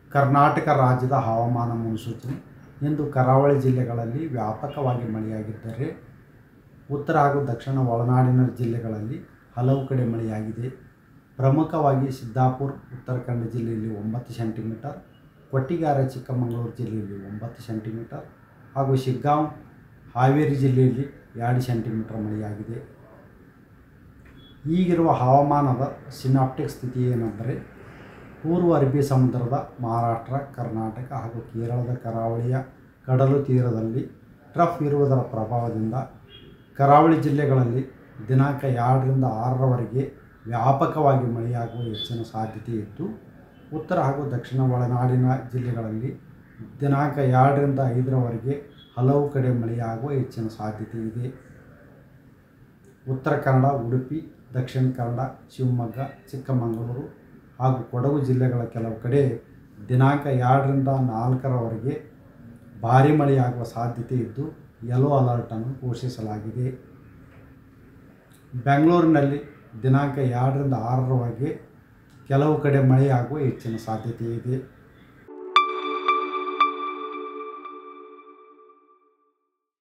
ಕರ್ನಾಟಕ ರಾಜ್ಯದ ಹವಾಮಾನ ಮುನ್ಸೂಚನೆ ಇಂದು ಕರಾವಳಿ ಜಿಲ್ಲೆಗಳಲ್ಲಿ ವ್ಯಾಪಕವಾಗಿ ಮಳೆಯಾಗಿದ್ದರೆ ಉತ್ತರ ಹಾಗೂ ದಕ್ಷಿಣ ಒಳನಾಡಿನ ಜಿಲ್ಲೆಗಳಲ್ಲಿ ಹಲವು ಕಡೆ ಮಳೆಯಾಗಿದೆ ಪ್ರಮುಖವಾಗಿ ಸಿದ್ದಾಪುರ ಉತ್ತರ ಕನ್ನಡ ಜಿಲ್ಲೆಯಲ್ಲಿ ಒಂಬತ್ತು ಸೆಂಟಿಮೀಟರ್ ಕೊಟ್ಟಿಗಾರ ಚಿಕ್ಕಮಗಳೂರು ಜಿಲ್ಲೆಯಲ್ಲಿ ಒಂಬತ್ತು ಸೆಂಟಿಮೀಟರ್ ಹಾಗೂ ಶಿಗ್ಗಾಂವ್ ಹಾವೇರಿ ಜಿಲ್ಲೆಯಲ್ಲಿ ಎರಡು ಸೆಂಟಿಮೀಟರ್ ಮಳೆಯಾಗಿದೆ ಈಗಿರುವ ಹವಾಮಾನದ ಸಿನಾಪ್ಟಿಕ್ ಸ್ಥಿತಿ ಏನೆಂದರೆ ಪೂರ್ವ ಅರಬ್ಬಿ ಸಮುದ್ರದ ಮಹಾರಾಷ್ಟ್ರ ಕರ್ನಾಟಕ ಹಾಗೂ ಕೇರಳದ ಕರಾವಳಿಯ ಕಡಲು ತೀರದಲ್ಲಿ ಟ್ರಫ್ ಇರುವುದರ ಪ್ರಭಾವದಿಂದ ಕರಾವಳಿ ಜಿಲ್ಲೆಗಳಲ್ಲಿ ದಿನಾಂಕ ಎರಡರಿಂದ ಆರರವರೆಗೆ ವ್ಯಾಪಕವಾಗಿ ಮಳೆಯಾಗುವ ಹೆಚ್ಚಿನ ಸಾಧ್ಯತೆ ಇದ್ದು ಉತ್ತರ ಹಾಗೂ ದಕ್ಷಿಣ ಒಳನಾಡಿನ ಜಿಲ್ಲೆಗಳಲ್ಲಿ ದಿನಾಂಕ ಎರಡರಿಂದ ಐದರವರೆಗೆ ಹಲವು ಕಡೆ ಮಳೆಯಾಗುವ ಹೆಚ್ಚಿನ ಸಾಧ್ಯತೆ ಇದೆ ಉತ್ತರ ಕನ್ನಡ ಉಡುಪಿ ದಕ್ಷಿಣ ಕನ್ನಡ ಶಿವಮೊಗ್ಗ ಚಿಕ್ಕಮಗಳೂರು ಹಾಗೂ ಕೊಡಗು ಜಿಲ್ಲೆಗಳ ಕೆಲವು ಕಡೆ ದಿನಾಂಕ ಎರಡರಿಂದ ನಾಲ್ಕರವರೆಗೆ ಭಾರೀ ಮಳೆಯಾಗುವ ಸಾಧ್ಯತೆ ಇದ್ದು ಯೆಲ್ಲೋ ಅಲರ್ಟನ್ನು ಘೋಷಿಸಲಾಗಿದೆ ಬೆಂಗಳೂರಿನಲ್ಲಿ ದಿನಾಂಕ ಎರಡರಿಂದ ಆರರವರೆಗೆ ಕೆಲವು ಕಡೆ ಮಳೆಯಾಗುವ ಹೆಚ್ಚಿನ ಸಾಧ್ಯತೆ ಇದೆ